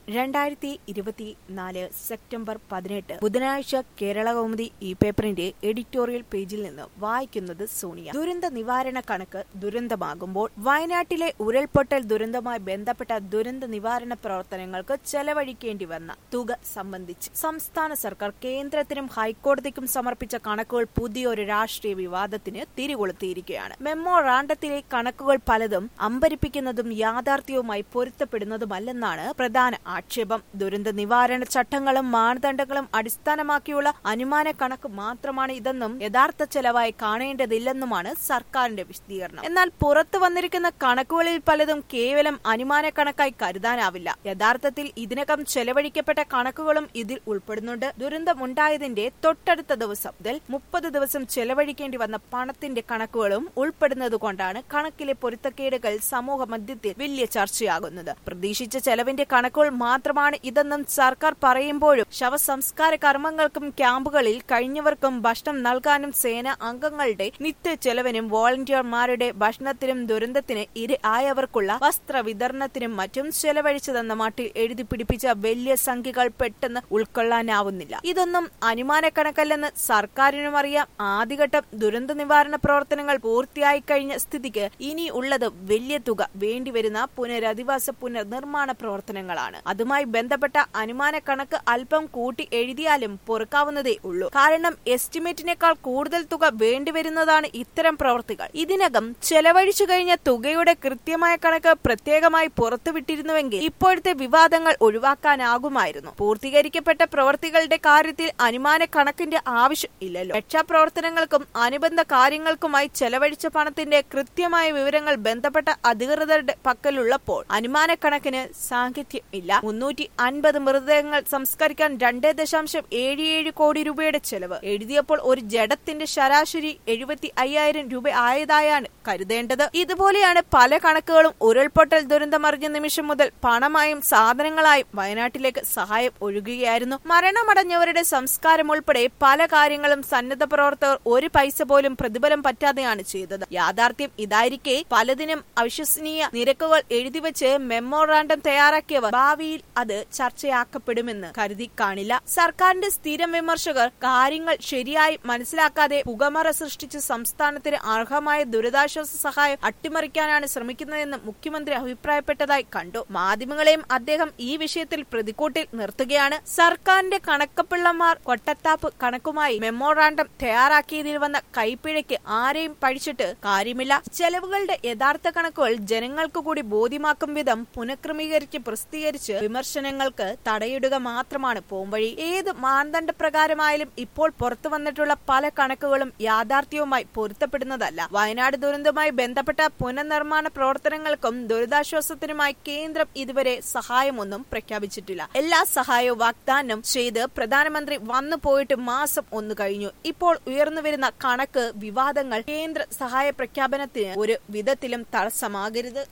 രണ്ടായിരത്തി ഇരുപത്തിനാല് സെപ്റ്റംബർ പതിനെട്ട് ബുധനാഴ്ച കേരള കൗമുദി ഈ പേപ്പറിന്റെ എഡിറ്റോറിയൽ പേജിൽ നിന്ന് വായിക്കുന്നത് സോണിയ ദുരന്ത നിവാരണ കണക്ക് ദുരന്തമാകുമ്പോൾ വയനാട്ടിലെ ഉരുൾപൊട്ടൽ ദുരന്തവുമായി ബന്ധപ്പെട്ട ദുരന്ത നിവാരണ പ്രവർത്തനങ്ങൾക്ക് ചെലവഴിക്കേണ്ടി വന്ന തുക സംബന്ധിച്ച് സംസ്ഥാന സർക്കാർ കേന്ദ്രത്തിനും ഹൈക്കോടതിക്കും സമർപ്പിച്ച കണക്കുകൾ പുതിയൊരു രാഷ്ട്രീയ വിവാദത്തിന് തിരികൊളുത്തിയിരിക്കുകയാണ് മെമ്മോറാണ്ടത്തിലെ കണക്കുകൾ പലതും അമ്പരിപ്പിക്കുന്നതും യാഥാർത്ഥ്യവുമായി പൊരുത്തപ്പെടുന്നതുമല്ലെന്നാണ് പ്രധാന ആക്ഷേപം ദുരന്ത നിവാരണ ചട്ടങ്ങളും മാനദണ്ഡങ്ങളും അടിസ്ഥാനമാക്കിയുള്ള അനുമാന കണക്ക് മാത്രമാണ് ഇതെന്നും യഥാർത്ഥ ചെലവായി കാണേണ്ടതില്ലെന്നുമാണ് സർക്കാരിന്റെ വിശദീകരണം എന്നാൽ പുറത്തു വന്നിരിക്കുന്ന കണക്കുകളിൽ പലതും കേവലം അനുമാന കണക്കായി കരുതാനാവില്ല യഥാർത്ഥത്തിൽ ഇതിനകം ചെലവഴിക്കപ്പെട്ട കണക്കുകളും ഇതിൽ ഉൾപ്പെടുന്നുണ്ട് ദുരന്തമുണ്ടായതിന്റെ തൊട്ടടുത്ത ദിവസം മുതൽ മുപ്പത് ദിവസം ചെലവഴിക്കേണ്ടി വന്ന പണത്തിന്റെ കണക്കുകളും ഉൾപ്പെടുന്നതുകൊണ്ടാണ് കണക്കിലെ പൊരുത്തക്കേടുകൾ സമൂഹ മധ്യത്തിൽ വലിയ ചർച്ചയാകുന്നത് പ്രതീക്ഷിച്ച ചെലവിന്റെ കണക്കുകൾ മാത്രമാണ് ഇതെന്നും സർക്കാർ പറയുമ്പോഴും ശവസംസ്കാര കർമ്മങ്ങൾക്കും ക്യാമ്പുകളിൽ കഴിഞ്ഞവർക്കും ഭക്ഷണം നൽകാനും സേന അംഗങ്ങളുടെ നിത്യ ചെലവിനും വോളണ്ടിയർമാരുടെ ഭക്ഷണത്തിനും ദുരന്തത്തിന് ഇര ആയവർക്കുള്ള വസ്ത്ര വിതരണത്തിനും മറ്റും ചെലവഴിച്ചതെന്ന മട്ടിൽ എഴുതി പിടിപ്പിച്ച വലിയ സംഖ്യകൾ പെട്ടെന്ന് ഉൾക്കൊള്ളാനാവുന്നില്ല ഇതൊന്നും അനുമാന കണക്കല്ലെന്ന് സർക്കാരിനും അറിയാം ആദ്യഘട്ടം ദുരന്ത നിവാരണ പ്രവർത്തനങ്ങൾ പൂർത്തിയായി കഴിഞ്ഞ സ്ഥിതിക്ക് ഇനി ഉള്ളത് വലിയ തുക വേണ്ടിവരുന്ന പുനരധിവാസ പുനർനിർമ്മാണ പ്രവർത്തനങ്ങളാണ് അതുമായി ബന്ധപ്പെട്ട അനുമാന കണക്ക് അല്പം കൂട്ടി എഴുതിയാലും പൊറുക്കാവുന്നതേ ഉള്ളൂ കാരണം എസ്റ്റിമേറ്റിനേക്കാൾ കൂടുതൽ തുക വേണ്ടിവരുന്നതാണ് ഇത്തരം പ്രവർത്തികൾ ഇതിനകം ചെലവഴിച്ചു കഴിഞ്ഞ തുകയുടെ കൃത്യമായ കണക്ക് പ്രത്യേകമായി പുറത്തുവിട്ടിരുന്നുവെങ്കിൽ ഇപ്പോഴത്തെ വിവാദങ്ങൾ ഒഴിവാക്കാനാകുമായിരുന്നു പൂർത്തീകരിക്കപ്പെട്ട പ്രവർത്തികളുടെ കാര്യത്തിൽ അനുമാന കണക്കിന്റെ ആവശ്യം ഇല്ലല്ലോ രക്ഷാപ്രവർത്തനങ്ങൾക്കും അനുബന്ധ കാര്യങ്ങൾക്കുമായി ചെലവഴിച്ച പണത്തിന്റെ കൃത്യമായ വിവരങ്ങൾ ബന്ധപ്പെട്ട അധികൃതരുടെ പക്കലുള്ളപ്പോൾ അനുമാന കണക്കിന് സാഹിത്യം ഇല്ല മുന്നൂറ്റി അൻപത് മൃതദേഹങ്ങൾ സംസ്കരിക്കാൻ രണ്ട് ദശാംശം ഏഴ് ഏഴ് കോടി രൂപയുടെ ചെലവ് എഴുതിയപ്പോൾ ഒരു ജഡത്തിന്റെ ശരാശരി എഴുപത്തി അയ്യായിരം രൂപ ആയതായാണ് കരുതേണ്ടത് ഇതുപോലെയാണ് പല കണക്കുകളും ഉരുൾപൊട്ടൽ ദുരന്തമറിഞ്ഞ നിമിഷം മുതൽ പണമായും സാധനങ്ങളായും വയനാട്ടിലേക്ക് സഹായം ഒഴുകുകയായിരുന്നു മരണമടഞ്ഞവരുടെ സംസ്കാരം ഉൾപ്പെടെ പല കാര്യങ്ങളും സന്നദ്ധ പ്രവർത്തകർ ഒരു പൈസ പോലും പ്രതിഫലം പറ്റാതെയാണ് ചെയ്തത് യാഥാർത്ഥ്യം ഇതായിരിക്കെ പലതിനും അവിശ്വസനീയ നിരക്കുകൾ എഴുതിവെച്ച് മെമ്മോറാണ്ടം തയ്യാറാക്കിയവർ ഭാവിയിൽ അത് ചർച്ചയാക്കപ്പെടുമെന്ന് കരുതി കാണില്ല സർക്കാരിന്റെ സ്ഥിരം വിമർശകർ കാര്യങ്ങൾ ശരിയായി മനസ്സിലാക്കാതെ പുകമറ സൃഷ്ടിച്ച് സംസ്ഥാനത്തിന് അർഹമായ ദുരിതാശ്വാസ സഹായം അട്ടിമറിക്കാനാണ് ശ്രമിക്കുന്നതെന്ന് മുഖ്യമന്ത്രി അഭിപ്രായപ്പെട്ടതായി കണ്ടു മാധ്യമങ്ങളെയും അദ്ദേഹം ഈ വിഷയത്തിൽ പ്രതിക്കൂട്ടിൽ നിർത്തുകയാണ് സർക്കാരിന്റെ കണക്കപ്പിള്ളമാർ കൊട്ടത്താപ്പ് കണക്കുമായി മെമ്മോറാണ്ടം തയ്യാറാക്കിയതിൽ വന്ന കൈപ്പിഴയ്ക്ക് ആരെയും പഴിച്ചിട്ട് കാര്യമില്ല ചെലവുകളുടെ യഥാർത്ഥ കണക്കുകൾ ജനങ്ങൾക്ക് കൂടി ബോധ്യമാക്കും വിധം പുനഃക്രമീകരിച്ച് പ്രസിദ്ധീകരിച്ച് വിമർശനങ്ങൾക്ക് തടയിടുക മാത്രമാണ് പോംവഴി ഏത് മാനദണ്ഡ പ്രകാരമായാലും ഇപ്പോൾ പുറത്തു വന്നിട്ടുള്ള പല കണക്കുകളും യാഥാർത്ഥ്യവുമായി പൊരുത്തപ്പെടുന്നതല്ല വയനാട് ദുരന്തവുമായി ബന്ധപ്പെട്ട പുനർനിർമ്മാണ പ്രവർത്തനങ്ങൾക്കും ദുരിതാശ്വാസത്തിനുമായി കേന്ദ്രം ഇതുവരെ സഹായമൊന്നും പ്രഖ്യാപിച്ചിട്ടില്ല എല്ലാ സഹായവും വാഗ്ദാനം ചെയ്ത് പ്രധാനമന്ത്രി വന്നു പോയിട്ട് മാസം ഒന്ന് കഴിഞ്ഞു ഇപ്പോൾ ഉയർന്നുവരുന്ന കണക്ക് വിവാദങ്ങൾ കേന്ദ്ര സഹായ പ്രഖ്യാപനത്തിന് ഒരു വിധത്തിലും തടസ്സമാകരുത്